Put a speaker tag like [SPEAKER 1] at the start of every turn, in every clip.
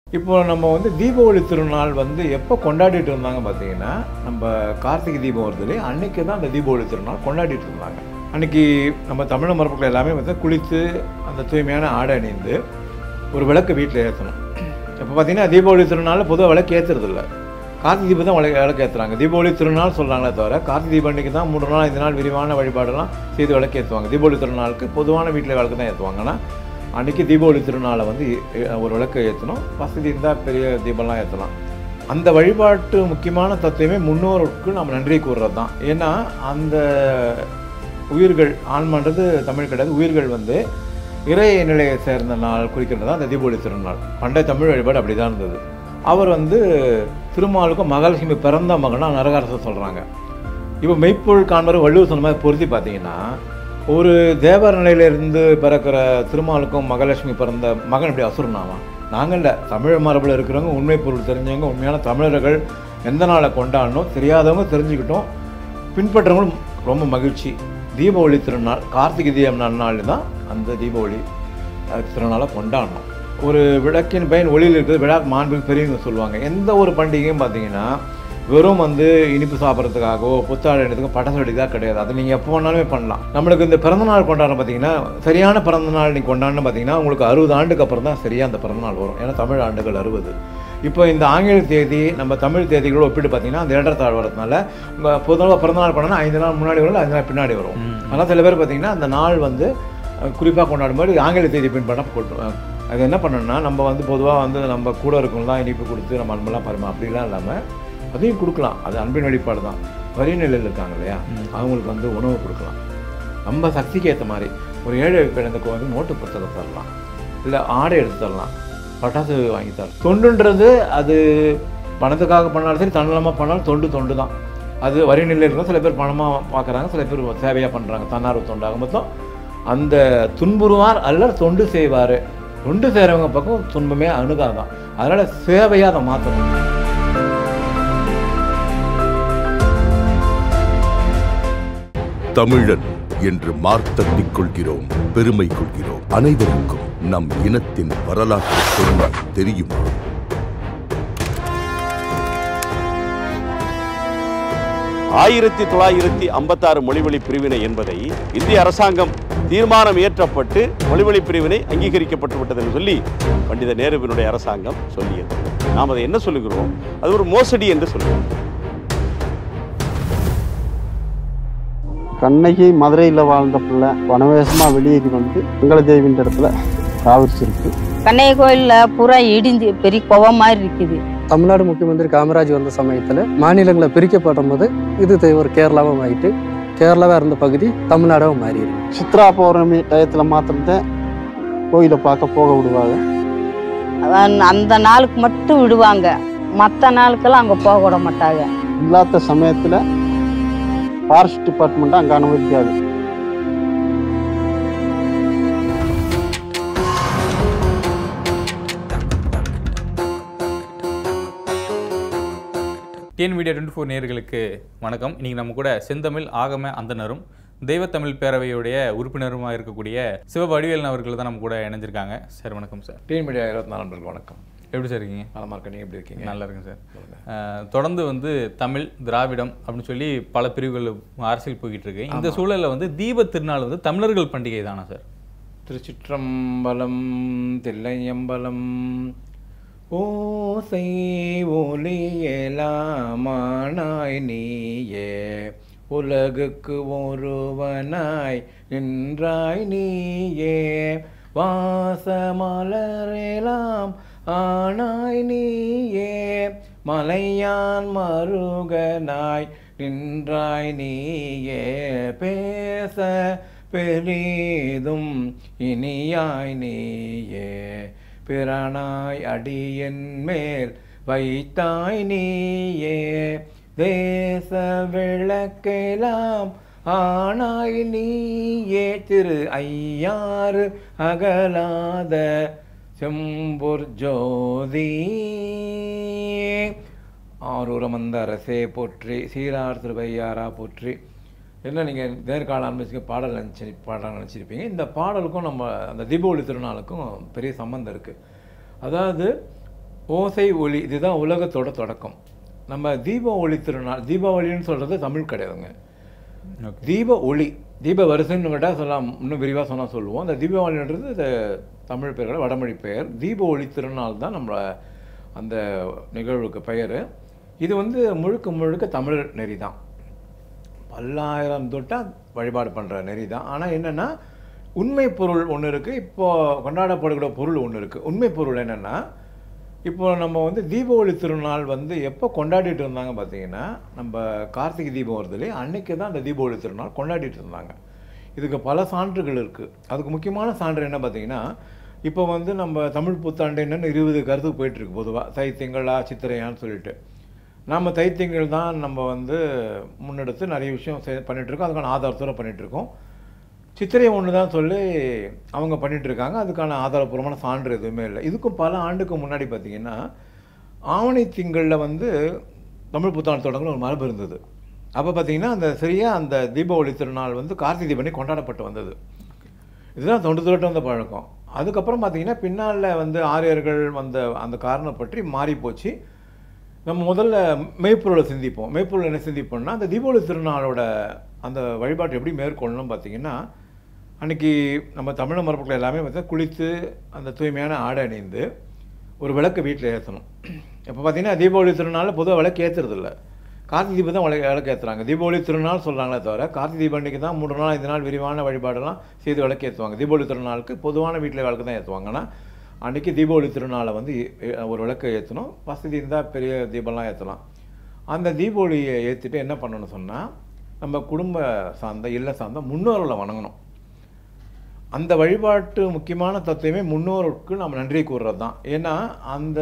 [SPEAKER 1] இப்போ நம்ம வந்து தீபாவளி திருநாள் வந்து எப்போ கொண்டாடிட்டு இருந்தாங்க பார்த்தீங்கன்னா நம்ம கார்த்திகை தீபம் வருது இல்லையா அன்னைக்கு தான் அந்த தீபாவளி திருநாள் கொண்டாடிட்டு இருந்தாங்க அன்னைக்கு நம்ம தமிழ் மரபுகள் எல்லாமே வந்து குளித்து அந்த தூய்மையான ஆடை அணிந்து ஒரு விளக்கு வீட்டில் ஏற்றணும் இப்போ பார்த்தீங்கன்னா தீபாவளி திருநாளில் பொதுவாக விளக்கு ஏற்றுறது இல்லை கார்த்திகை தீபம் தான் விளக்கு விளக்கு ஏற்றுறாங்க தீபாவளி திருநாள் சொல்கிறாங்களே தவிர கார்த்திகை தீபம் அன்னைக்கு தான் மூணு நாள் ஐந்து நாள் விரிவான வழிபாடெல்லாம் செய்து விளக்கு ஏற்றுவாங்க தீபாவளி திருநாளுக்கு பொதுவான வீட்டில் விளக்கு தான் ஏற்றுவாங்க ஆனால் அன்றைக்கி தீபாவளி திருநாளை வந்து எ- ஒரு விளக்கு ஏற்றணும் வசதி இருந்தால் பெரிய தீபம்லாம் ஏற்றலாம் அந்த வழிபாட்டு முக்கியமான தத்துவமே முன்னோருக்கு நம்ம நன்றி கூறுறது தான் ஏன்னா அந்த உயிர்கள் ஆன்மான்றது தமிழ் கிடையாது உயிர்கள் வந்து இறை நிலையை சேர்ந்த நாள் குறிக்கிறது தான் அந்த தீபாவளி திருநாள் பண்டைய தமிழ் வழிபாடு அப்படி தான் இருந்தது அவர் வந்து திருமாலுக்கும் மகாலட்சுமி பிறந்த மகனாக நரகாரசர் சொல்கிறாங்க இப்போ மெய்ப்பொருள் காண்பர் வள்ளுவர் சொன்ன மாதிரி பொருத்தி பார்த்தீங்கன்னா ஒரு தேவர் நிலையிலிருந்து பிறக்கிற திருமாலுக்கும் மகாலட்சுமி பிறந்த மகன் இப்படி அசுரனாவான் நாங்கள் இல்லை தமிழ் மரபில் இருக்கிறவங்க உண்மை பொருள் தெரிஞ்சவங்க உண்மையான தமிழர்கள் எந்த நாளை கொண்டாடணும் தெரியாதவங்க தெரிஞ்சுக்கிட்டோம் பின்பற்றவங்களும் ரொம்ப மகிழ்ச்சி தீபாவளி திருநாள் கார்த்திகை தீபம் நன்னாள் தான் அந்த தீபாவளி அஹ், திருநாளை கொண்டாடணும் ஒரு விளக்கின் பயன் ஒளியில் இருக்கிறது விழா மாண்புக்கு பெரியவங்க சொல்லுவாங்க எந்த ஒரு பண்டிகையும் பார்த்தீங்கன்னா வெறும் வந்து இனிப்பு சாப்பிட்றதுக்காகவோ புத்தாடை எடுத்துக்கோ பட்டாசு வெடிக்கிறதா கிடையாது அது நீங்கள் எப்போ வேணாலுமே பண்ணலாம் நம்மளுக்கு இந்த பிறந்தநாள் கொண்டாடுற பார்த்தீங்கன்னா சரியான பிறந்தநாள் நீங்கள் கொண்டாடணும் பார்த்தீங்கன்னா உங்களுக்கு அறுபது ஆண்டுக்கு அப்புறம் தான் சரியாக அந்த பிறந்தநாள் வரும் ஏன்னா தமிழ் ஆண்டுகள் அறுபது இப்போ இந்த ஆங்கில தேதி நம்ம தமிழ் தேதிகளோட ஒப்பிட்டு பார்த்தீங்கன்னா அந்த ஏற்றத்தாழ் வரதுனால பொதுவாக பிறந்தநாள் கொண்டாடினா ஐந்து நாள் முன்னாடி வரும் இல்லை ஐந்து நாள் பின்னாடி வரும் ஆனால் சில பேர் பார்த்தீங்கன்னா அந்த நாள் வந்து குறிப்பாக கொண்டாடும்போது ஆங்கில தேதி பின்பற்ற கொண்டு அது என்ன பண்ணணும்னா நம்ம வந்து பொதுவாக வந்து நம்ம கூட இருக்கவங்களாம் இனிப்பு கொடுத்து நம்ம அன்பெல்லாம் பரிமா அப்படிலாம் இல்லாமல் அதையும் கொடுக்கலாம் அது அன்பின் வெளிப்பாடு தான் வரி நிலையில் இருக்காங்க இல்லையா அவங்களுக்கு வந்து உணவு கொடுக்கலாம் நம்ம சக்திக்கு ஏற்ற மாதிரி ஒரு ஏழை கிழந்துக்கு வந்து நோட்டு புத்தகம் தரலாம் இல்லை ஆடை எடுத்து தரலாம் பட்டாசு வாங்கி தரலாம் தொண்டுன்றது அது பணத்துக்காக பண்ணாலும் சரி தன்னலமாக பண்ணாலும் தொண்டு தொண்டு தான் அது வரி நிலையில் இருக்கும் சில பேர் பணமாக பார்க்குறாங்க சில பேர் சேவையாக பண்ணுறாங்க தன்னார்வ தொண்டாக மொத்தம் அந்த துன்புறுவார் அல்லர் தொண்டு செய்வார் தொண்டு செய்கிறவங்க பக்கம் துன்பமே அணுகாதான் அதனால் சேவையாக அதை மாற்றணும்
[SPEAKER 2] தமிழன் என்று மார்த்தட்டிக் கொள்கிறோம் பெருமை கொள்கிறோம் அனைவருக்கும் நம் இனத்தின் வரலாற்று சொன்னால் தெரியுமா
[SPEAKER 3] ஆயிரத்தி தொள்ளாயிரத்தி ஐம்பத்தாறு மொழிவழி பிரிவினை என்பதை இந்திய அரசாங்கம் தீர்மானம் இயற்றப்பட்டு மொழிவழி பிரிவினை அங்கீகரிக்கப்பட்டு விட்டது என்று சொல்லி பண்டித நேருவினுடைய அரசாங்கம் சொல்லியது நாம் அதை என்ன சொல்லுகிறோம் அது ஒரு மோசடி என்று சொல்லுவோம்
[SPEAKER 4] கண்ணகி மதுரையில் வாழ்ந்த பிள்ளை வனவேசமாக வெளியேறி வந்து மங்களதேவின்ற இடத்துல தாவிச்சிருக்கு
[SPEAKER 5] கண்ணைய கோயில்ல பூரா இடிஞ்சு பெரிய குவ மாதிரி இருக்குது
[SPEAKER 6] தமிழ்நாடு முக்கியமந்திரி காமராஜ் வந்த சமயத்தில் மாநிலங்களை பிரிக்கப்படும் போது இது தெ- ஒரு கேரளாவும் ஆயிட்டு கேரளாவாக இருந்த பகுதி தமிழ்நாடாவும் மாறிடுது
[SPEAKER 4] சித்ரா பௌர்ணமி டயத்தில் மாத்திரம்தான் கோயிலை பார்க்க போக விடுவாங்க
[SPEAKER 5] அவன் அந்த நாளுக்கு மட்டும் விடுவாங்க மற்ற நாளுக்கெல்லாம் அங்கே போக விட மாட்டாங்க
[SPEAKER 4] இல்லாத சமயத்தில் ஃபாரஸ்ட் டிபார்ட்மெண்ட் அங்கே அனுமதிக்காது
[SPEAKER 7] டிஎன் மீடியா டுவெண்ட்டி ஃபோர் நேயர்களுக்கு வணக்கம் இன்னைக்கு நம்ம கூட செந்தமிழ் ஆகம அந்தனரும் தெய்வத்தமிழ் பேரவையுடைய உறுப்பினருமா இருக்கக்கூடிய சிவவடிவேலன் அவர்கள் தான் நம்ம கூட இணைஞ்சிருக்காங்க சார் வணக்கம் சார்
[SPEAKER 1] டிஎன் மீடியா இருபத்தி நாலு நண்பர்கள் வணக்கம்
[SPEAKER 7] எப்படி சார் இருக்கீங்க
[SPEAKER 1] நலமா இருக்க நீங்கள் எப்படி இருக்கீங்க
[SPEAKER 7] நல்லா இருக்குங்க சார் அஹ், தொடர்ந்து வந்து தமிழ் திராவிடம் அப்படின்னு சொல்லி பல பிரிவுகள் அரசியல் போய்கிட்டு இருக்கு இந்த சூழல்ல வந்து தீப திருநாள் வந்து தமிழர்கள் பண்டிகை தானா சார்
[SPEAKER 1] திருச்சிற்றம்பலம் தில்லையம்பலம் ஓசை ஒளியலாமானாய் நீயே உலகுக்கு ஒருவனாய் நின்றாய் நீயே வாசமலரெலாம் ஆனாய் நீயே மலையான் மருகனாய் நின்றாய் நீயே பேச பெரிதும் இனியாய் நீயே பிறனாய் அடியன் மேல் வைத்தாய் நீயே தேச விளக்கெல்லாம் ஆனாய் நீயே திரு ஐயாறு அகலாத செம்பொர் ஜோதி ஆரூரமந்த அரசே போற்றி சீரார் திருவையாரா போற்றி என்ன நீங்கள் நேர்கால அனுபவிச்சுக்க பாடல் நினச்சி பாடல் நினச்சிருப்பீங்க இந்த பாடலுக்கும் நம்ம அந்த தீபாவளி திருநாளுக்கும் பெரிய சம்மந்தம் இருக்குது அதாவது ஓசை ஒளி இதுதான் உலகத்தோட தொடக்கம் நம்ம தீப ஒளி திருநாள் தீபாவளின்னு சொல்கிறது தமிழ் கிடையாதுங்க
[SPEAKER 7] ஓகே
[SPEAKER 1] தீப ஒளி தீப வருஷன்னு கேட்டால் சொல்லலாம் இன்னும் விரிவாக சொன்னால் சொல்லுவோம் அந்த தீபாவளின்றது இது தமிழ் பெயர்கள் வடமொழி பெயர் தீப ஒளி திருநாள் தான் நம்ம அந்த நிகழ்வுக்கு பெயர் இது வந்து முழுக்க முழுக்க தமிழ் நெறி தான் பல்லாயிரம் தொட்டால் வழிபாடு பண்ணுற நெறி தான் ஆனால் என்னென்னா உண்மை பொருள் ஒன்று இருக்குது இப்போ கொண்டாடப்படக்கூடிய பொருள் ஒன்று இருக்குது உண்மை பொருள் என்னென்னா இப்போ நம்ம வந்து தீபாவளி திருநாள் வந்து எப்போ கொண்டாடிட்டு இருந்தாங்க பார்த்தீங்கன்னா நம்ம கார்த்திகை தீபம் வருது இல்லையா அன்னைக்கு தான் அந்த தீபாவளி திருநாள் கொண்டாடிட்டு இருந்தாங்க இதுக்கு பல சான்றுகள் இருக்குது அதுக்கு முக்கியமான சான்று என்ன பார்த்தீங்கன்னா இப்போ வந்து நம்ம தமிழ் புத்தாண்டு என்னன்னு இருபது கருத்துக்கு போயிட்டுருக்கு பொதுவாக தை திங்களா சித்திரையான்னு சொல்லிட்டு நம்ம தைத்திங்கள் தான் நம்ம வந்து முன்னெடுத்து நிறைய விஷயம் செய் பண்ணிகிட்ருக்கோம் அதுக்கான ஆதாரத்தோட பண்ணிகிட்ருக்கோம் சித்திரை ஒன்று தான் சொல்லி அவங்க பண்ணிட்டு இருக்காங்க அதுக்கான ஆதாரப்பூர்வமான சான்று எதுவுமே இல்லை இதுக்கும் பல ஆண்டுக்கு முன்னாடி பார்த்தீங்கன்னா ஆவணி திங்களில் வந்து தமிழ் புத்தாண்டு தொடங்கணும் ஒரு மரபு இருந்தது அப்போ பார்த்தீங்கன்னா அந்த சரியாக அந்த தீபாவளி திருநாள் வந்து கார்த்திகை தீபனி கொண்டாடப்பட்டு வந்தது இதுதான் தொண்டு தொட்டு வந்த பழக்கம் அதுக்கப்புறம் பார்த்தீங்கன்னா பின்னால் வந்து ஆரியர்கள் வந்த அந்த காரணம் பற்றி மாறி போச்சு நம்ம முதல்ல மெய்ப்பொருளை சிந்திப்போம் மெய்ப்பொருள் என்ன சிந்திப்போம்னா அந்த தீபாவளி திருநாளோட அந்த வழிபாட்டை எப்படி மேற்கொள்ளணும் பார்த்தீங்கன்னா அன்னைக்கு நம்ம தமிழ் மரபுகள் எல்லாமே வந்து குளித்து அந்த தூய்மையான ஆடை அணிந்து ஒரு விளக்கு வீட்டில் ஏற்றணும் இப்போ பார்த்தீங்கன்னா தீபாவளி திருநாள் பொதுவாக விளக்கு ஏற்றுறதில்ல கார்த்திகை தீபம் தான் விளக்கு விளக்கு ஏற்றுறாங்க தீபாவளி திருநாள் சொல்கிறாங்களே தவிர கார்த்திகை தீபம் அன்றைக்கி தான் மூணு நாள் ஐந்து நாள் விரிவான வழிபாடெல்லாம் செய்து விளக்கு ஏற்றுவாங்க தீபாவளி திருநாளுக்கு பொதுவான வீட்டில் விளக்கு தான் ஏற்றுவாங்க ஆனால் அன்றைக்கி தீபாவளி திருநாளை வந்து எ- ஒரு விளக்கை ஏற்றணும் வசதி இருந்தால் பெரிய தீபம்லாம் ஏற்றலாம் அந்த தீபாவளியை ஏற்றிட்டு என்ன பண்ணணும்னு சொன்னால் நம்ம குடும்ப சார்ந்த இல்ல சார்ந்த முன்னோர்களை வணங்கணும் அந்த வழிபாட்டு முக்கியமான தத்துவமே முன்னோருக்கு நம்ம நன்றி கூறுறது தான் ஏன்னா அந்த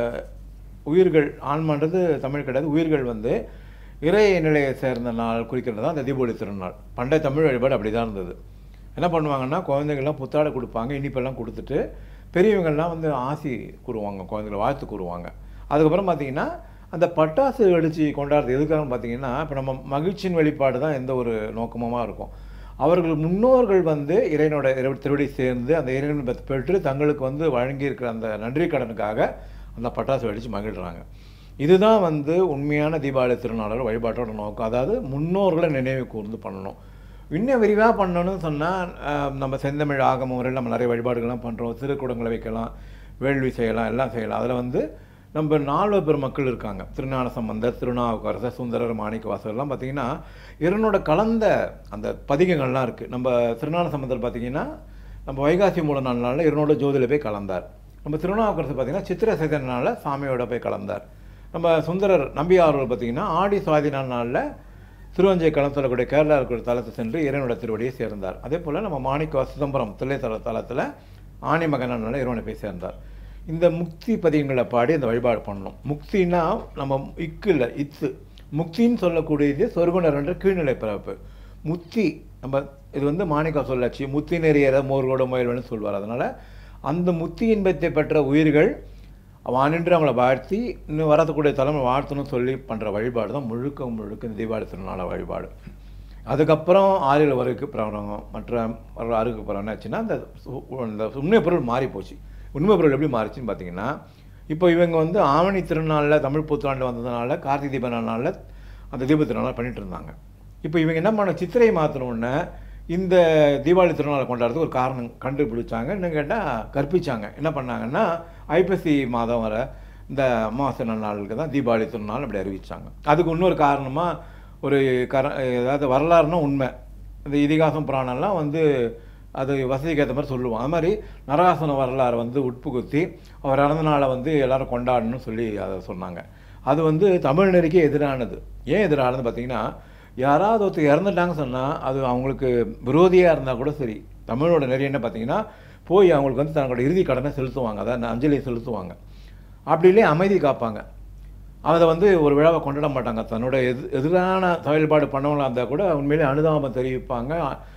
[SPEAKER 1] உயிர்கள் ஆன்மான்றது தமிழ் கிடையாது உயிர்கள் வந்து இறை நிலையை சேர்ந்த நாள் குறிக்கிறது தான் அந்த தீபாவளி திருநாள் பண்டைய தமிழ் வழிபாடு அப்படி தான் இருந்தது என்ன பண்ணுவாங்கன்னா குழந்தைகள்லாம் புத்தாடை கொடுப்பாங்க இனிப்பெல்லாம் கொடுத்துட்டு பெரியவங்கள்லாம் வந்து ஆசி கூறுவாங்க குழந்தைகளை வாழ்த்து கூறுவாங்க அதுக்கப்புறம் பார்த்தீங்கன்னா அந்த பட்டாசு வெடிச்சு கொண்டாடுறது எதுக்காகன்னு பார்த்தீங்கன்னா இப்போ நம்ம மகிழ்ச்சியின் வெளிப்பாடு தான் எந்த ஒரு நோக்கமாக இருக்கும் அவர்கள் முன்னோர்கள் வந்து இறைவனோட இறை- திருவடி சேர்ந்து அந்த இறைவனை பெற்று- பெற்று தங்களுக்கு வந்து வழங்கியிருக்கிற அந்த நன்றி கடனுக்காக அந்த பட்டாசு வெடித்து மகிழ்றாங்க இதுதான் வந்து உண்மையான தீபாவளி திருநாளோட வழிபாட்டோட நோக்கம் அதாவது முன்னோர்களை நினைவு கூர்ந்து பண்ணணும் இன்னும் விரிவாக பண்ணணும்னு சொன்னால் நம்ம செந்தமிழ் ஆகம முறையில் நம்ம நிறைய வழிபாடுகள்லாம் பண்ணுறோம் திருக்குடங்களை வைக்கலாம் வேள்வி செய்யலாம் எல்லாம் செய்யலாம் அதில் வந்து நம்ம நால்வர் பெருமக்கள் இருக்காங்க திருஞான சம்பந்தர் திருநாவுக்கரசர் சுந்தரர் மாணிக்கவாசர் எல்லாம் பார்த்தீங்கன்னா இறைவனோட கலந்த அந்த பதிகங்கள்லாம் இருக்குது நம்ம திருஞான சம்பந்தர் பார்த்தீங்கன்னா நம்ம வைகாசி மூல நாலு நாளில் இறைவனோட ஜோதியில் போய் கலந்தார் நம்ம திருநாவுக்கரசர் பார்த்தீங்கன்னா சித்திர சேதன நாளில் சாமியோட போய் கலந்தார் நம்ம சுந்தரர் நம்பியாரூர் பார்த்தீங்கன்னா ஆடி சுவாதி நாலு நாளில் திருவஞ்சை களம் சொல்லக்கூடிய கேரளா இருக்கிற தலத்தை சென்று இறைவனோட திருவடியை சேர்ந்தார் அதே போல் நம்ம மாணிக்க சிதம்பரம் தில்லைத்தல தலத்தில் ஆணிமகனால இறைவனை போய் சேர்ந்தார் இந்த முக்தி பதியங்களை பாடி அந்த வழிபாடு பண்ணணும் முக்தினா நம்ம இக்கு இல்லை இத்து முக்தின்னு சொல்லக்கூடியது சொர்க்குணர் என்ற கீழ்நிலை பிறப்பு முத்தி நம்ம இது வந்து மாணிக்கா சொல்லாச்சு முத்தி நெறியற மோர்கோட முயல்வன்னு சொல்வார் அதனால் அந்த முத்தி இன்பத்தை பெற்ற உயிர்கள் வானின்று அவங்கள வாழ்த்தி இன்னும் வரக்கூடிய தலைமை வாழ்த்தணும்னு சொல்லி பண்ணுற வழிபாடு தான் முழுக்க முழுக்க இந்த தீபாவளி திருநாள வழிபாடு அதுக்கப்புறம் ஆறில் வரைக்கு பிறகு மற்ற வர- அறுக்கு பிறகு என்னாச்சுன்னா அந்த சு- இந்த உண்மை பொருள் மாறி போச்சு உண்மை பொருள் எப்படி மாறிச்சுன்னு பார்த்தீங்கன்னா இப்போ இவங்க வந்து ஆவணி திருநாளில் தமிழ் புத்தாண்டு வந்ததுனால கார்த்திகை தீப நாளில் அந்த தீப திருநாளை பண்ணிட்டு இருந்தாங்க இப்போ இவங்க என்ன பண்ண சித்திரை மாற்றினோடனே இந்த தீபாவளி திருநாளை கொண்டாடுறதுக்கு ஒரு காரணம் கண்டுபிடிச்சாங்க என்ன கேட்டால் கற்பிச்சாங்க என்ன பண்ணாங்கன்னா ஐப்பசி மாதம் வர இந்த அமாவாசை நாளுக்கு தான் தீபாவளி திருநாள் அப்படி அறிவிச்சாங்க அதுக்கு இன்னொரு காரணமாக ஒரு கர ஏதாவது வரலாறுனா உண்மை இந்த இதிகாசம் புராணம்லாம் வந்து அது வசதிக்கு ஏற்ற மாதிரி சொல்லுவோம் அது மாதிரி நரகாசன வரலாறு வந்து உட்புகுத்தி அவர் இறந்த நாளை வந்து எல்லாரும் கொண்டாடணும்னு சொல்லி அதை சொன்னாங்க அது வந்து தமிழ் நெறிக்கே எதிரானது ஏன் எதிரானது பார்த்தீங்கன்னா யாராவது ஒருத்தர் இறந்துட்டாங்க சொன்னால் அது அவங்களுக்கு விரோதியாக இருந்தால் கூட சரி தமிழோட நெறி என்ன பார்த்தீங்கன்னா போய் அவங்களுக்கு வந்து தங்களோட இறுதி கடனை செலுத்துவாங்க அதான் அஞ்சலியை செலுத்துவாங்க அப்படி இல்லையே அமைதி காப்பாங்க அதை வந்து ஒரு விழாவை கொண்டாட மாட்டாங்க தன்னோட எது எதிரான செயல்பாடு பண்ணவங்களா இருந்தால் கூட உண்மையிலே அனுதாபம் தெரிவிப்பாங்க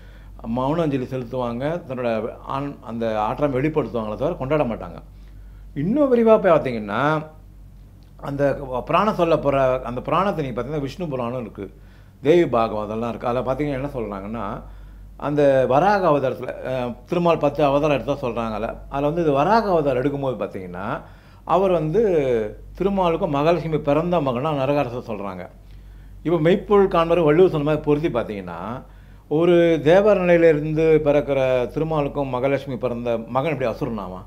[SPEAKER 1] மௌன அஞ்சலி செலுத்துவாங்க தன்னோட ஆண் அந்த ஆற்றம் வெளிப்படுத்துவாங்களே தவிர கொண்டாட மாட்டாங்க இன்னும் விரிவாக பார்த்தீங்கன்னா அந்த புராணம் சொல்ல போகிற அந்த புராணத்தை நீங்கள் பார்த்தீங்கன்னா விஷ்ணு புராணம் இருக்குது தேவி பாகம் அதெல்லாம் இருக்குது அதில் பார்த்தீங்கன்னா என்ன சொல்கிறாங்கன்னா அந்த வராக அவதாரத்தில் அஹ், திருமால் பத்து அவதாரம் எடுத்தால் சொல்கிறாங்கல்ல அதில் வந்து இது வராக அவதாரம் எடுக்கும்போது பார்த்தீங்கன்னா அவர் வந்து திருமாலுக்கும் மகாலட்சுமி பிறந்த மகனாக நரகாரசர் சொல்கிறாங்க இப்போ மெய்ப்பொருள் காண்பர் வள்ளுவர் சொன்ன மாதிரி பொருத்தி பார்த்தீங்கன்னா ஒரு தேவர் நிலையிலிருந்து பிறக்கிற திருமாலுக்கும் மகாலட்சுமி பிறந்த மகன் இப்படி அசுரனாமா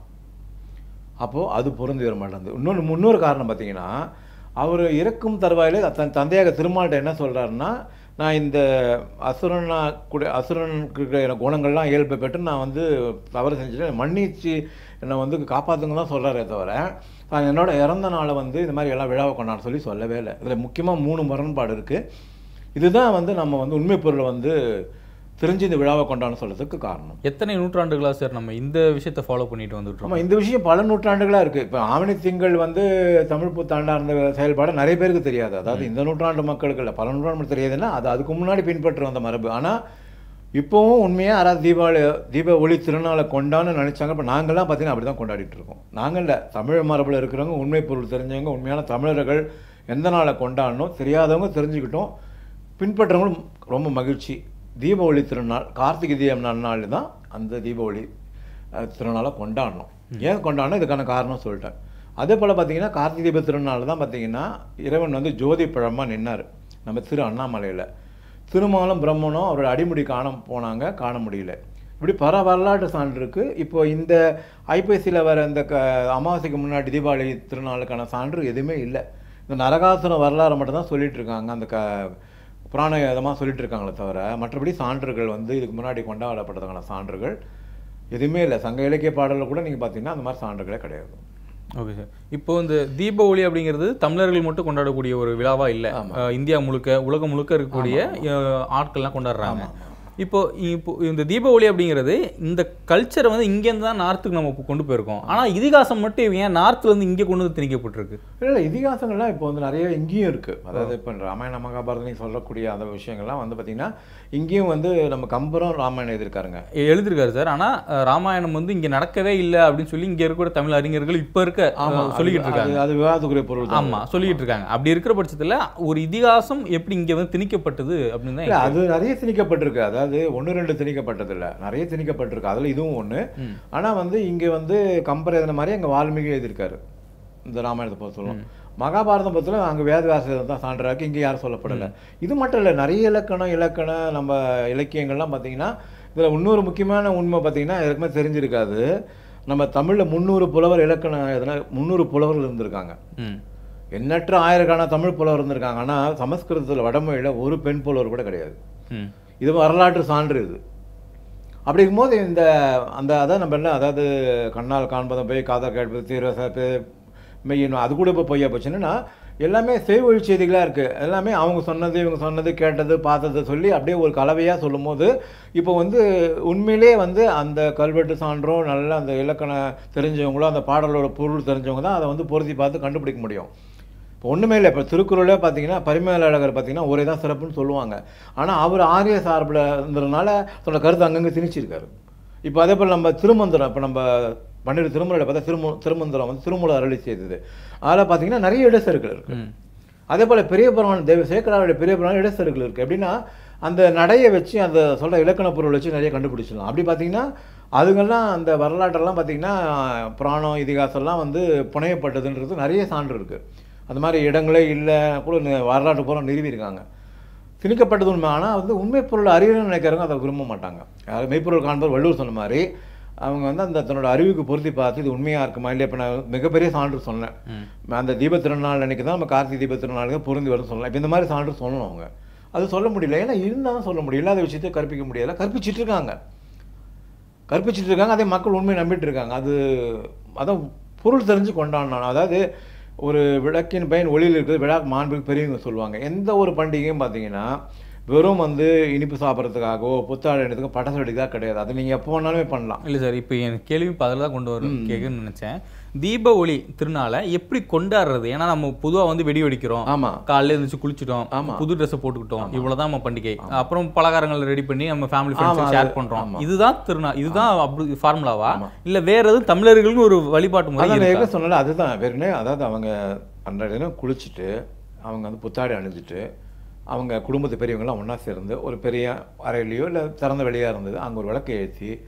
[SPEAKER 1] அப்போது அது பொருந்தி வர மாட்டேங்குது இன்னொன்று முன்னொரு காரணம் பார்த்தீங்கன்னா அவர் இறக்கும் தருவாயிலே தன் தந்தையாக திருமால்கிட்ட என்ன சொல்கிறாருன்னா நான் இந்த அசுரனா கூட அசுரனுக்கு இருக்கிற குணங்கள்லாம் இயல்பை பெற்று நான் வந்து தவறு செஞ்சுட்டு மன்னிச்சு என்னை வந்து காப்பாற்றுங்க தான் சொல்கிறாரே தவிர நான் என்னோட இறந்த நாளை வந்து இந்த மாதிரி எல்லாம் விழாவை கொண்டாட சொல்லி சொல்லவே இல்லை இதில் முக்கியமாக மூணு முரண்பாடு இருக்குது இதுதான் வந்து நம்ம வந்து உண்மை பொருளை வந்து தெரிஞ்சு இந்த விழாவை கொண்டாட சொல்கிறதுக்கு காரணம்
[SPEAKER 7] எத்தனை நூற்றாண்டுகளா சார் நம்ம இந்த விஷயத்தை ஃபாலோ பண்ணிட்டு வந்துட்டு
[SPEAKER 1] ஆமாம்
[SPEAKER 7] இருக்கோம்
[SPEAKER 1] இந்த விஷயம் பல நூற்றாண்டுகளாக இருக்குது இப்போ ஆவணி திங்கள் வந்து தமிழ் புத்தாண்டா இருந்த செயல்பாடு நிறைய பேருக்கு தெரியாது அதாவது இந்த நூற்றாண்டு மக்களுக்கு இல்லை பல நூற்றாண்டு தெரியாதுன்னா அது அதுக்கு முன்னாடி பின்பற்ற வந்த மரபு ஆனால் இப்போவும் உண்மையாக யாராவது தீபாவளி தீப ஒளி திருநாளை கொண்டான்னு நினச்சாங்க இப்போ நாங்கள்லாம் பார்த்தீங்கன்னா அப்படி தான் கொண்டாடிட்டு இருக்கோம் நாங்கள் இல்லை தமிழ் மரபில் இருக்கிறவங்க உண்மை பொருள் தெரிஞ்சவங்க உண்மையான தமிழர்கள் எந்த நாளை கொண்டாடணும் தெரியாதவங்க தெரிஞ்சுக்கிட்டோம் பின்பற்றவங்களும் ரொம்ப மகிழ்ச்சி தீப ஒளி திருநாள் கார்த்திகை தீபம் நன்னாள் தான் அந்த தீப ஒளி அஹ், திருநாளை கொண்டாடணும் ஏன் கொண்டாடணும் இதுக்கான காரணம் சொல்லிட்டேன் அதே போல் பார்த்தீங்கன்னா கார்த்திகை தீப திருநாள் தான் பார்த்தீங்கன்னா இறைவன் வந்து ஜோதி பழமாக நின்னார் நம்ம திரு அண்ணாமலையில் திருமாலும் பிரம்மனும் அவரோட அடிமுடி காண போனாங்க காண முடியல இப்படி பல வரலாற்று சான்று இருக்கு இப்போ இந்த ஐபிஎஸ்சியில் வர இந்த க அமாவாசைக்கு முன்னாடி தீபாவளி திருநாளுக்கான சான்று எதுவுமே இல்லை இந்த நரகாசுர வரலாறு மட்டும் தான் சொல்லிட்டு இருக்காங்க அந்த க புராண இதமாக சொல்லிட்டு இருக்காங்களே தவிர மற்றபடி சான்றுகள் வந்து இதுக்கு முன்னாடி கொண்டாடப்பட்டதுக்கான சான்றுகள் எதுவுமே இல்லை சங்க இலக்கிய பாடலில் கூட நீங்கள் பார்த்தீங்கன்னா அந்த மாதிரி சான்றுகளே கிடையாது
[SPEAKER 7] ஓகே சார் இப்போ இந்த தீபாவளி அப்படிங்கிறது தமிழர்கள் மட்டும் கொண்டாடக்கூடிய ஒரு விழாவா இல்லை அஹ், இந்தியா முழுக்க உலகம் முழுக்க இருக்கக்கூடிய அஹ், ஆட்கள்லாம் கொண்டாடுறாங்க இப்போ இப்போ இந்த தீபாவளி அப்படிங்கிறது இந்த கல்ச்சரை வந்து இங்கேருந்து தான் நார்த்துக்கு நம்ம இப்போ கொண்டு போயிருக்கோம் ஆனால் இதிகாசம் மட்டும் ஏன் நார்த்ல இருந்து இங்கே கொண்டு வந்து திணிக்கப்பட்டிருக்கு
[SPEAKER 1] இல்லை இல்லை இதிகாசங்கள்லாம் இப்போ வந்து நிறைய இங்கேயும் இருக்குது அதாவது இப்போ ராமாயண மகாபாரதம் சொல்லக்கூடிய அந்த விஷயங்கள்லாம் வந்து பார்த்திங்கன்னா இங்கேயும் வந்து நம்ம கம்பரும் ராமாயணம் எழுதியிருக்காருங்க
[SPEAKER 7] எ- எழுதியிருக்காரு சார் ஆனால் ராமாயணம் வந்து இங்கே நடக்கவே இல்லை அப்படின்னு சொல்லி இங்கே இருக்கிற தமிழ் அறிஞர்கள் இப்போ இருக்க
[SPEAKER 1] ஆமா
[SPEAKER 7] அஹ், சொல்லிக்கிட்டு
[SPEAKER 1] அது-
[SPEAKER 7] இருக்காங்க
[SPEAKER 1] அது அது விவாதத்துக்குரிய பொருள் தான்.
[SPEAKER 7] ஆமா சொல்லிக்கிட்டு இருக்காங்க அப்படி இருக்கிற பட்சத்துல ஒரு இதிகாசம் எப்படி இங்க வந்து திணிக்கப்பட்டது அப்படின்னு தான்
[SPEAKER 1] இல்ல
[SPEAKER 7] எனக்கு-
[SPEAKER 1] அது நிறைய திணிக்கப்பட்டிருக்கு அதாவது ஒன்று ரெண்டு திணிக்கப்பட்டது இல்ல நிறைய திணிக்கப்பட்டிருக்கு அதில் இதுவும் ஒன்று
[SPEAKER 7] ம்.
[SPEAKER 1] ஆனா வந்து இங்க வந்து கம்பர் எழுதின மாதிரி அங்க வால்மீகி எழுதியிருக்காரு இந்த ராமாயணத்தை பொறுத்த சொல்லணும் மகாபாரதம் பொறுத்தவரை அங்கே வேதவியாசம் தான் சான்றாக்கு இங்கே யாரும் சொல்லப்படலை இது மட்டும் இல்லை நிறைய இலக்கணம் இலக்கணம் நம்ம இலக்கியங்கள்லாம் பார்த்தீங்கன்னா இதில் இன்னொரு முக்கியமான உண்மை பார்த்தீங்கன்னா எனக்குமே தெரிஞ்சிருக்காது நம்ம தமிழில் முந்நூறு புலவர் இலக்கணம் எதனா முந்நூறு புலவர்கள் இருந்திருக்காங்க
[SPEAKER 7] ம்
[SPEAKER 1] எண்ணற்ற ஆயிரக்கான தமிழ் புலவர் இருந்திருக்காங்க ஆனால் சமஸ்கிருதத்தில் வடமொழியில் ஒரு பெண் புலவர் கூட கிடையாது
[SPEAKER 7] ம்
[SPEAKER 1] இது வரலாற்று சான்று இது அப்படி இருக்கும்போது இந்த அந்த அதான் நம்ம என்ன அதாவது கண்ணால் காண்பதும் போய் காதல் கேட்பது தீர மெய்யணும் அது கூட இப்போ பொய்யா போச்சுன்னா எல்லாமே செய்வொழி செய்திகளாக இருக்குது எல்லாமே அவங்க சொன்னது இவங்க சொன்னது கேட்டது பார்த்ததை சொல்லி அப்படியே ஒரு கலவையாக சொல்லும்போது இப்போ வந்து உண்மையிலே வந்து அந்த கல்வெட்டு சான்றோ நல்ல அந்த இலக்கணம் தெரிஞ்சவங்களோ அந்த பாடலோட பொருள் தெரிஞ்சவங்க தான் அதை வந்து பொருத்தி பார்த்து கண்டுபிடிக்க முடியும் இப்போ ஒன்றுமே இல்லை இப்போ திருக்குறளே பார்த்தீங்கன்னா பரிமேலழகர் பார்த்தீங்கன்னா ஒரே தான் சிறப்புன்னு சொல்லுவாங்க ஆனால் அவர் ஆரிய சார்பில் இருந்ததுனால தன்னோட கருத்து அங்கங்கே திணிச்சிருக்காரு இப்போ அதே போல் நம்ம திருமந்திரம் இப்போ நம்ம பன்னிரு திருமுறையில் பார்த்தா திருமு திருமந்திரம் வந்து திருமூல அருளி செய்தது அதில் பார்த்தீங்கன்னா நிறைய இடசெருக்கள் இருக்குது
[SPEAKER 7] ம்
[SPEAKER 1] அதே போல் பெரிய புராணம் தேவ சேக்கராவுடைய பெரிய புராணம் இடசெருக்கள் இருக்குது எப்படின்னா அந்த நடையை வச்சு அந்த சொல்கிற இலக்கண பொருள் வச்சு நிறைய கண்டுபிடிச்சிடலாம் அப்படி பார்த்தீங்கன்னா அதுங்கெல்லாம் அந்த வரலாற்றெல்லாம் பார்த்தீங்கன்னா புராணம் இதிகாசம்லாம் வந்து புனையப்பட்டதுன்றது நிறைய சான்று இருக்குது அந்த மாதிரி இடங்களே இல்லை கூட நி- வரலாற்று பூரா நிறுவியிருக்காங்க திணிக்கப்பட்டது உண்மை ஆனால் வந்து உண்மை பொருள் அறியணும்னு நினைக்கிறவங்க அதை விரும்ப மாட்டாங்க யார் மெய்ப்பொருள் காண்பவர் வள்ளுவர் சொன்ன மாதிரி அவங்க வந்து அந்த தன்னோட அறிவுக்கு பொருத்தி பார்த்து இது உண்மையாக இருக்குமா இல்லை இப்போ நான் மிகப்பெரிய சான்று சொன்னேன்
[SPEAKER 7] ம்
[SPEAKER 1] அந்த தீப திருநாள் அன்னைக்கு தான் நம்ம கார்த்திகை தீப திருநாளுக்கு பொருந்தி வரும்னு சொல்லலாம் இப்போ இந்த மாதிரி சான்று சொல்லணும் அவங்க அது சொல்ல முடியல ஏன்னா இருந்தால் தான் சொல்ல முடியும் இல்லாத விஷயத்தை கற்பிக்க முடியல கற்பிச்சிட்டு இருக்காங்க கற்பிச்சிட்டு இருக்காங்க அதே மக்கள் உண்மையை நம்பிட்டு இருக்காங்க அது அதான் பொருள் தெரிஞ்சு கொண்டாடணும் அதாவது ஒரு விளக்கின் பயன் ஒளியில் இருக்கிறது விழா மாண்புக்கு பெரியவங்க சொல்லுவாங்க எந்த ஒரு பண்டிகையும் பார்த்தீங்கன்னா வெறும் வந்து இனிப்பு சாப்பிட்றதுக்காகவோ புத்தாடை எடுத்துக்கோ பட்டாசு வெடிக்கா கிடையாது அது நீங்கள் எப்போ வேணாலுமே பண்ணலாம்
[SPEAKER 7] இல்லை சார் இப்போ என் கேள்வி இப்போ அதில் தான் கொண்டு வரும் கேட்குன்னு நினச்சேன் தீப ஒளி திருநாளை எப்படி கொண்டாடுறது ஏன்னா நம்ம பொதுவாக வந்து வெடி வெடிக்கிறோம்
[SPEAKER 1] ஆமாம்
[SPEAKER 7] காலையில எழுந்திரிச்சு குளிச்சிட்டோம்
[SPEAKER 1] ஆமா.
[SPEAKER 7] புது ட்ரெஸ்ஸை போட்டுக்கிட்டோம் இவ்வளவுதான் நம்ம பண்டிகை அப்புறம் பலகாரங்களை ரெடி பண்ணி நம்ம ஃபேமிலி
[SPEAKER 1] ஆமா,
[SPEAKER 7] ஃப்ரெண்ட்ஸ் ஷேர்
[SPEAKER 1] அது-
[SPEAKER 7] பண்றோம்
[SPEAKER 1] ஆமா.
[SPEAKER 7] இதுதான் திருநாள் இதுதான் அப்படி ஃபார்முலாவா
[SPEAKER 1] ஆமா.
[SPEAKER 7] இல்ல வேற எதுவும் தமிழர்களுக்கு ஒரு வழிபாட்டு முறை
[SPEAKER 1] அதான்
[SPEAKER 7] இருக்கா?
[SPEAKER 1] ஏற்கனவே சொன்னல அதுதான் வேறுனே அதாவது அவங்க அன்றைய தினம் குளிச்சுட்டு அவங்க வந்து புத்தாடை அணிஞ்சிட்டு அவங்க குடும்பத்து பெரியவங்களாம் ஒன்றா சேர்ந்து ஒரு பெரிய அறையிலையோ இல்லை திறந்த வெளியாக இருந்தது அங்கே ஒரு விளக்கை ஏற்றி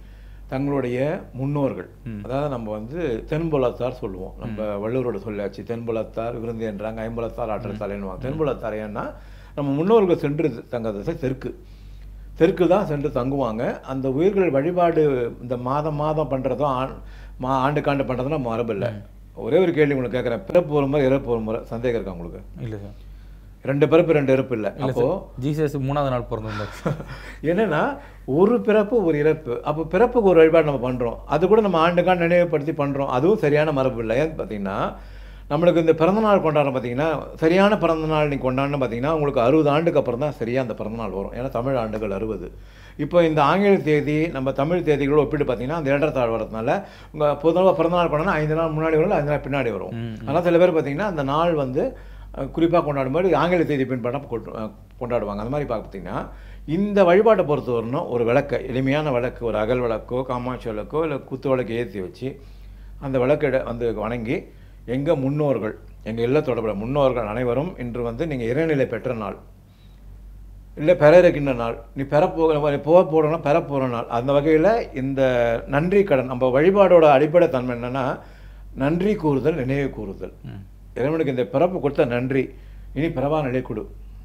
[SPEAKER 1] தங்களுடைய முன்னோர்கள் அதாவது நம்ம வந்து தென்புலத்தார் சொல்லுவோம் நம்ம வள்ளுவரோட சொல்லியாச்சு தென்புலத்தார் விருந்து என்றாங்க ஐம்புலத்தார் ஆற்றல் தலைன்னுவாங்க தென்புலத்தார் ஏன்னா நம்ம முன்னோர்கள் சென்று தங்க திசை தெற்கு தெற்கு தான் சென்று தங்குவாங்க அந்த உயிர்கள் வழிபாடு இந்த மாதம் மாதம் பண்ணுறதும் ஆண் மா ஆண்டுக்காண்டு பண்ணுறதும் நம்ம மரபு இல்லை ஒரே ஒரு கேள்வி உங்களுக்கு கேட்குறேன் பிறப்பு ஒரு முறை இறப்பு ஒரு முறை சந்தேகம் இருக்கா உங்களுக்கு
[SPEAKER 7] இல்லை சார்
[SPEAKER 1] ரெண்டு பிறப்பு ரெண்டு இறப்பு இல்லை
[SPEAKER 7] இல்லை
[SPEAKER 1] அப்போ
[SPEAKER 7] சார் ஜீசஸ் மூணாவது நாள் பிறந்திருந்தார்
[SPEAKER 1] என்னன்னா ஒரு பிறப்பு ஒரு இறப்பு அப்போ பிறப்புக்கு ஒரு வழிபாடு நம்ம பண்ணுறோம் அது கூட நம்ம ஆண்டுக்காண்டு நினைவுபடுத்தி பண்ணுறோம் அதுவும் சரியான மரபு இல்லை ஏன்னு பார்த்தீங்கன்னா நம்மளுக்கு இந்த பிறந்தநாள் கொண்டாடுறோம் பார்த்தீங்கன்னா சரியான பிறந்தநாள் நீ கொண்டாடணும் பார்த்தீங்கன்னா உங்களுக்கு அறுபது ஆண்டுக்கு அப்புறம் தான் சரியாக அந்த பிறந்தநாள் வரும் ஏன்னா தமிழ் ஆண்டுகள் அறுபது இப்போ இந்த ஆங்கில தேதி நம்ம தமிழ் தேதிகளோட ஒப்பிட்டு பார்த்தீங்கன்னா அந்த இரண்டரை தாழ் வரதுனால உங்கள் பொதுவாக பிறந்தநாள் கொண்டாடினா ஐந்து நாள் முன்னாடி வரும் இல்லை ஐந்து நாள் பின்னாடி வரும் ஆனால் சில பேர் பார்த்தீங்கன்னா அந்த நாள் வந்து குறிப்பாக கொண்டாடும்போது ஆங்கில தேதி பின்பற்ற கொண்டு- அஹ் கொண்டாடுவாங்க அந்த மாதிரி பார்த்தீங்கன்னா இந்த வழிபாட்டை பொறுத்த வரணும் ஒரு விளக்கை எளிமையான விளக்கு ஒரு அகல் விளக்கோ காமாட்சி விளக்கோ இல்லை குத்து விளக்கு ஏற்றி வச்சு அந்த விளக்கை வந்து வணங்கி எங்கள் முன்னோர்கள் எங்கள் இல்ல தொடர்புடைய முன்னோர்கள் அனைவரும் இன்று வந்து நீங்கள் இறைநிலை பெற்ற நாள் இல்லை பெற இருக்கின்ற நாள் நீ பெற போக போக போகிறோம்னா பெற போகிற நாள் அந்த வகையில் இந்த நன்றி கடன் நம்ம வழிபாடோட அடிப்படை தன்மை என்னன்னா நன்றி கூறுதல் நினைவு கூறுதல் இறைவனுக்கு இந்த பிறப்பு கொடுத்த நன்றி இனி பிறவா நிலை கொடு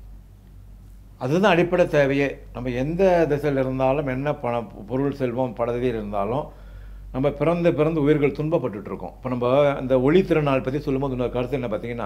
[SPEAKER 1] அதுதான் அடிப்படை தேவையே நம்ம எந்த திசையில் இருந்தாலும் என்ன பண பொருள் செல்வம் பதவி இருந்தாலும் நம்ம பிறந்து பிறந்து உயிர்கள் துன்பப்பட்டுட்டு இருக்கோம் இப்போ நம்ம இந்த ஒளி திருநாள் பற்றி சொல்லும்போது இன்னொரு கருத்து என்ன பார்த்தீங்கன்னா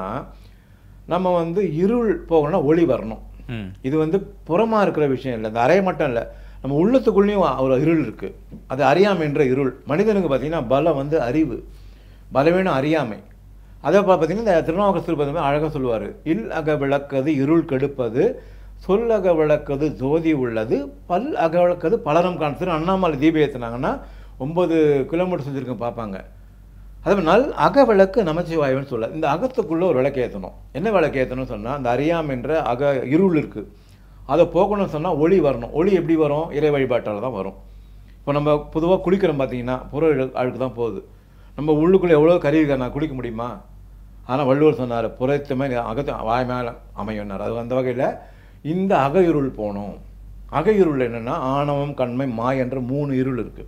[SPEAKER 1] நம்ம வந்து இருள் போகணும்னா ஒளி வரணும்
[SPEAKER 7] ம்
[SPEAKER 1] இது வந்து புறமா இருக்கிற விஷயம் இல்லை இந்த அறை மட்டும் இல்லை நம்ம உள்ளத்துக்குள்ளேயும் ஒரு இருள் இருக்கு அது அறியாமைன்ற இருள் மனிதனுக்கு பார்த்தீங்கன்னா பலம் வந்து அறிவு பலவீனம் அறியாமை அதே போல் பார்த்தீங்கன்னா இந்த திருநாவுக்கரசர் பார்த்தீங்கன்னா அழகாக சொல்லுவார் இல் அக விளக்கது இருள் கெடுப்பது சொல்லக விளக்கது ஜோதி உள்ளது பல் அக விளக்கது பலரும் காண்றது அண்ணாமலை தீபம் ஏற்றுனாங்கன்னா ஒன்பது கிலோமீட்டர் செஞ்சுருக்கோம் பார்ப்பாங்க அதே மாதிரி நல் அக விளக்கு நமச்சிவாயுன்னு சொல்ல இந்த அகத்துக்குள்ள ஒரு விளக்கு ஏற்றணும் என்ன விளக்கு ஏற்றணும்னு சொன்னால் அந்த அறியாமைன்ற அக இருள் இருக்குது அதை போகணும்னு சொன்னால் ஒளி வரணும் ஒளி எப்படி வரும் இறை வழிபாட்டால் தான் வரும் இப்போ நம்ம பொதுவாக குளிக்கிறோம் பார்த்தீங்கன்னா புற அழு- அழுக்கு தான் போகுது நம்ம உள்ளுக்குள்ளே எவ்வளோ கருவி நான் குளிக்க முடியுமா ஆனால் வள்ளுவர் சொன்னார் புறத்துமே அகத்து வாய் மேலே அமையன்னார் அது அந்த வகையில் இந்த அக இருள் போகணும் அக இருள் என்னென்னா ஆணவம் கண்மை மாய் என்ற மூணு இருள் இருக்குது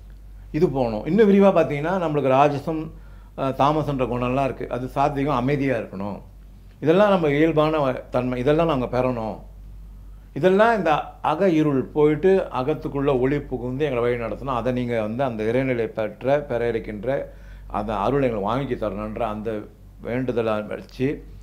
[SPEAKER 1] இது போகணும் இன்னும் விரிவாக பார்த்தீங்கன்னா நம்மளுக்கு ராஜசம் அஹ், தாமசன்ற குணம்லாம் இருக்குது அது சாத்விகம் அமைதியாக இருக்கணும் இதெல்லாம் நம்ம இயல்பான வ- தன்மை இதெல்லாம் நாங்கள் பெறணும் இதெல்லாம் இந்த அக இருள் போயிட்டு அகத்துக்குள்ள ஒளி புகுந்து எங்களை வழி நடத்தணும் அதை நீங்கள் வந்து அந்த இறைநிலை பெற்ற பெற இருக்கின்ற அந்த அருளை எங்களுக்கு வாங்கி தரணுன்ற அந்த வேண்டுதலை வச்சு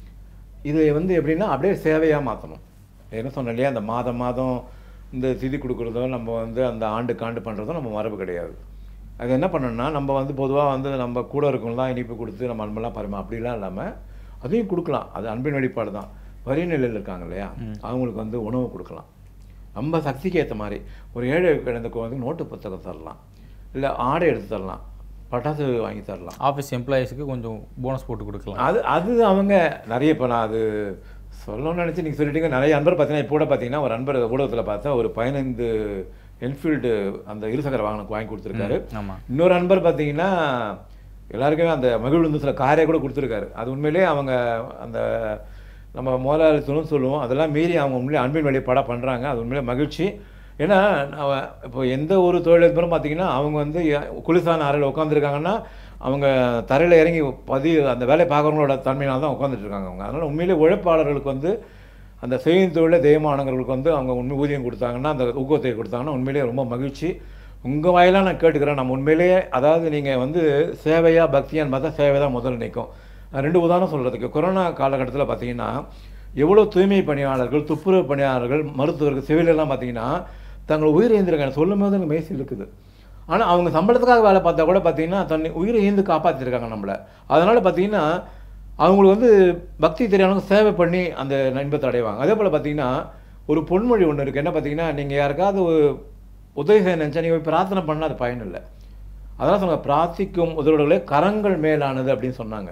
[SPEAKER 1] இதை வந்து எப்படின்னா அப்படியே சேவையாக மாற்றணும் என்ன சொன்னேன் இல்லையா அந்த மாதம் மாதம் இந்த திதி கொடுக்குறதோ நம்ம வந்து அந்த ஆண்டுக்கு ஆண்டு பண்ணுறதோ நம்ம மரபு கிடையாது அது என்ன பண்ணணும்னா நம்ம வந்து பொதுவாக வந்து நம்ம கூட இருக்கவங்க தான் இனிப்பு கொடுத்து நம்ம அன்பெல்லாம் பரிமா அப்படிலாம் இல்லாமல் அதையும் கொடுக்கலாம் அது அன்பின் வெளிப்பாடு தான் வரி நிலையில் இருக்காங்க இல்லையா அவங்களுக்கு வந்து உணவு கொடுக்கலாம் நம்ம சக்திக்கு ஏற்ற மாதிரி ஒரு ஏழை குழந்தைக்கு வந்து நோட்டு புத்தகம் தரலாம் இல்லை ஆடை எடுத்து தரலாம் பட்டாசு வாங்கி தரலாம்
[SPEAKER 7] ஆஃபீஸ் எம்ப்ளாயீஸுக்கு கொஞ்சம் போனஸ் போட்டு கொடுக்கலாம்
[SPEAKER 1] அது அது அவங்க நிறைய இப்போ நான் அது சொல்லணும்னு நினச்சி நீங்கள் சொல்லிட்டீங்க நிறைய அன்பர் பார்த்தீங்கன்னா இப்போ கூட பார்த்தீங்கன்னா ஒரு அன்பர் ஊடகத்தில் பார்த்தா ஒரு பதினைந்து என்ஃபீல்டு அந்த இருசக்கர வாகனம் வாங்கி கொடுத்துருக்காரு
[SPEAKER 7] ஆமாம்
[SPEAKER 1] இன்னொரு அன்பர் பார்த்தீங்கன்னா எல்லாருக்குமே அந்த மகிழ்ந்து சில காரே கூட கொடுத்துருக்காரு அது உண்மையிலேயே அவங்க அந்த நம்ம முதலாளித்துவம் சொல்லுவோம் அதெல்லாம் மீறி அவங்க உண்மையிலே அன்பின் வெளிப்பாடாக பண்ணுறாங்க அது உண்மையிலே மகிழ்ச்சி ஏன்னா அவ- இப்போ எந்த ஒரு தொழிலதிபரும் பார்த்தீங்கன்னா அவங்க வந்து ய- குளிர்சான அறையில் உட்காந்துருக்காங்கன்னா அவங்க தரையில் இறங்கி பதி அந்த வேலையை பார்க்குறவங்களோட தன்மையினால தான் உட்காந்துட்டு இருக்காங்க அவங்க அதனால் உண்மையிலே உழைப்பாளர்களுக்கு வந்து அந்த செய்யும் தொழில தெய்வமானவர்களுக்கு வந்து அவங்க உண்மை ஊதியம் கொடுத்தாங்கன்னா அந்த ஊக்கத்தை கொடுத்தாங்கன்னா உண்மையிலேயே ரொம்ப மகிழ்ச்சி உங்கள் வாயிலாக நான் கேட்டுக்கிறேன் நம்ம உண்மையிலேயே அதாவது நீங்கள் வந்து சேவையா பக்தியான்னு பார்த்தா சேவை தான் முதல்ல நிற்கும் ரெண்டு உதாரணம் சொல்கிறதுக்கு கொரோனா காலகட்டத்தில் பார்த்தீங்கன்னா எவ்வளோ தூய்மை பணியாளர்கள் துப்புரவு பணியாளர்கள் மருத்துவர்கள் சிவிலெல்லாம் பார்த்தீங்கன்னா தங்கள் உயிரை ஈந்திருக்காங்க சொல்லும் போது எனக்கு மெய்சி இருக்குது ஆனால் அவங்க சம்பளத்துக்காக வேலை பார்த்தா கூட பார்த்தீங்கன்னா தன்னை உயிரை ஈந்து காப்பாற்றிருக்காங்க நம்மளை அதனால் பார்த்தீங்கன்னா அவங்களுக்கு வந்து பக்தி தெரியாதவங்க சேவை பண்ணி அந்த இன்பத்தை அடைவாங்க அதே போல் பார்த்தீங்கன்னா ஒரு பொன்மொழி ஒன்று இருக்குது என்ன பார்த்தீங்கன்னா நீங்கள் யாருக்காவது ஒரு உதவி செய்ய நினச்சா நீங்கள் போய் பிரார்த்தனை பண்ணால் அது பயன் இல்லை அதெல்லாம் சொன்னாங்க பிரார்த்திக்கும் உதவுகளே கரங்கள் மேலானது அப்படின்னு சொன்னாங்க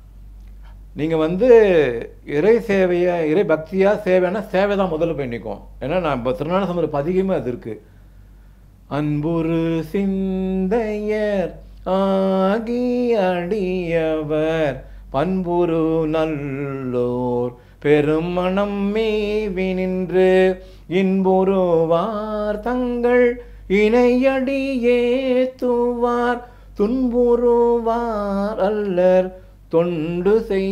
[SPEAKER 1] நீங்கள் வந்து இறை சேவையை இறை பக்தியாக சேவைன்னா சேவை தான் முதல்ல போய் நிற்கும் ஏன்னா நான் இப்போ திருநாள் சமர பதிகமே அது இருக்குது அன்புரு சிந்தையர் ஆகி அடியவர் பண்புரு நல்லோர் பெருமணம் மேவி நின்று இன்புருவார் தங்கள் இணையடி ஏத்துவார் துன்புறுவார் அல்லர் தொண்டு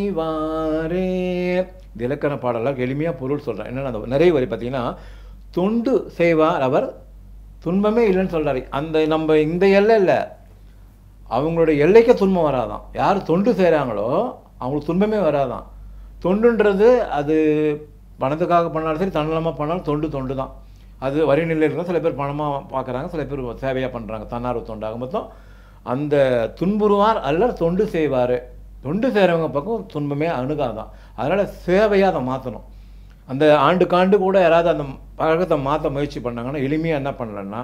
[SPEAKER 1] செய்வாரே இது இலக்கண பாடலாக எளிமையாக பொருள் சொல்கிறேன் என்னென்ன அந்த நிறைய வரி பார்த்தீங்கன்னா தொண்டு செய்வார் அவர் துன்பமே இல்லைன்னு சொல்றாரு அந்த நம்ம இந்த எல்லை இல்லை அவங்களுடைய எல்லைக்கே துன்பம் வராதான் யார் தொண்டு செய்கிறாங்களோ அவங்களுக்கு துன்பமே வராதான் தொண்டுன்றது அது பணத்துக்காக பண்ணாலும் சரி தன்னலமாக பண்ணாலும் தொண்டு தொண்டு தான் அது வரி நிலையில் இருந்தால் சில பேர் பணமாக பார்க்குறாங்க சில பேர் சேவையாக பண்ணுறாங்க தன்னார்வ தொண்டாக மொத்தம் அந்த துன்புறுவார் அல்லர் தொண்டு செய்வார் தொண்டு செய்கிறவங்க பக்கம் துன்பமே அணுகாதான் அதனால் சேவையாக அதை மாற்றணும் அந்த ஆண்டுக்காண்டு கூட யாராவது அந்த பழக்கத்தை மாற்ற முயற்சி பண்ணாங்கன்னா எளிமையாக என்ன பண்ணலன்னா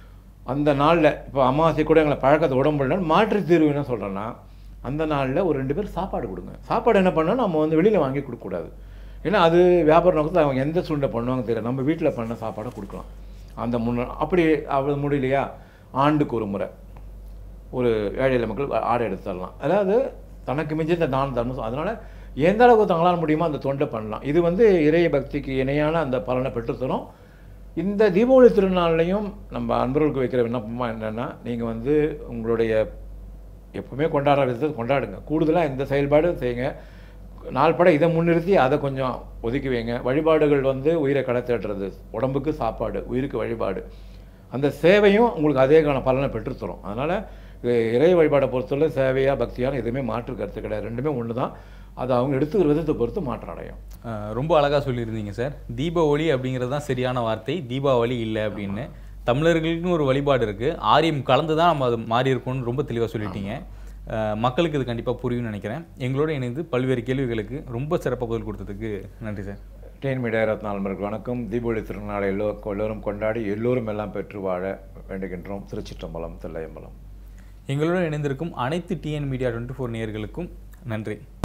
[SPEAKER 1] அந்த நாளில் இப்போ அமாவாசை கூட எங்களை பழக்கத்தை உடம்புல மாற்று தீர்வு என்ன சொல்கிறேன்னா அந்த நாளில் ஒரு ரெண்டு பேர் சாப்பாடு கொடுங்க சாப்பாடு என்ன பண்ணால் நம்ம வந்து வெளியில் வாங்கி கொடுக்கக்கூடாது ஏன்னா அது வியாபார நோக்கத்தில் அவங்க எந்த சூழ்நிலை பண்ணுவாங்க தெரியாது நம்ம வீட்டில் பண்ண சாப்பாடை கொடுக்கலாம் அந்த முன்ன அப்படி அவ்வளோ முடியலையா ஆண்டுக்கு ஒரு முறை ஒரு ஏழை எளிய மக்கள் ஆடை எடுத்து தரலாம் அதாவது தனக்கு மிஞ்சிய தான தர்மம் அதனால் எந்த அளவுக்கு தங்களால் முடியுமோ அந்த தொண்டை பண்ணலாம் இது வந்து இறைய பக்திக்கு இணையான அந்த பலனை பெற்றுத்தரும் இந்த தீபாவளி திருநாள்லையும் நம்ம அன்பர்களுக்கு வைக்கிற விண்ணப்பமாக என்னென்னா நீங்கள் வந்து உங்களுடைய எப்பவுமே கொண்டாடுற விதத்தை கொண்டாடுங்க கூடுதலாக இந்த செயல்பாடு செய்யுங்க நாள்பட இதை முன்னிறுத்தி அதை கொஞ்சம் ஒதுக்கி வைங்க வழிபாடுகள் வந்து உயிரை கடத்தேற்றுறது உடம்புக்கு சாப்பாடு உயிருக்கு வழிபாடு அந்த சேவையும் உங்களுக்கு அதேக்கான பலனை பெற்றுத்தரும் அதனால் இறை வழிபாடை பொறுத்தவரை சேவையாக பக்தியான எதுவுமே மாற்று கருத்து கிடையாது ரெண்டுமே ஒன்று தான் அது அவங்க எடுத்துக்கிற விதத்தை பொறுத்து மாற்றம் அடையும்
[SPEAKER 7] அஹ் ரொம்ப அழகாக சொல்லியிருந்தீங்க சார் தீபாவளி அப்படிங்கிறது தான் சரியான வார்த்தை தீபாவளி இல்லை அப்படின்னு தமிழர்களுக்குன்னு ஒரு வழிபாடு இருக்குது ஆரியம் கலந்து தான் நம்ம அது மாறி இருக்கும்னு ரொம்ப தெளிவாக சொல்லிட்டீங்க அஹ் மக்களுக்கு இது கண்டிப்பாக புரியும்னு நினைக்கிறேன் எங்களோட இணைந்து பல்வேறு கேள்விகளுக்கு ரொம்ப சிறப்பாக பதில் கொடுத்ததுக்கு நன்றி சார்
[SPEAKER 1] டென் மீடியா இருபத்தி நாலு மணிக்கு வணக்கம் தீபாவளி திருநாளை எல்லோ எல்லோரும் கொண்டாடி எல்லோரும் எல்லாம் பெற்று வாழ வேண்டுகின்றோம் திருச்சிற்றம்பலம் தில்லையம்பலம்
[SPEAKER 7] எங்களோட இணைந்திருக்கும் அனைத்து டிஎன் மீடியா டுவெண்ட்டி ஃபோர் நேயர்களுக்கும் நன்றி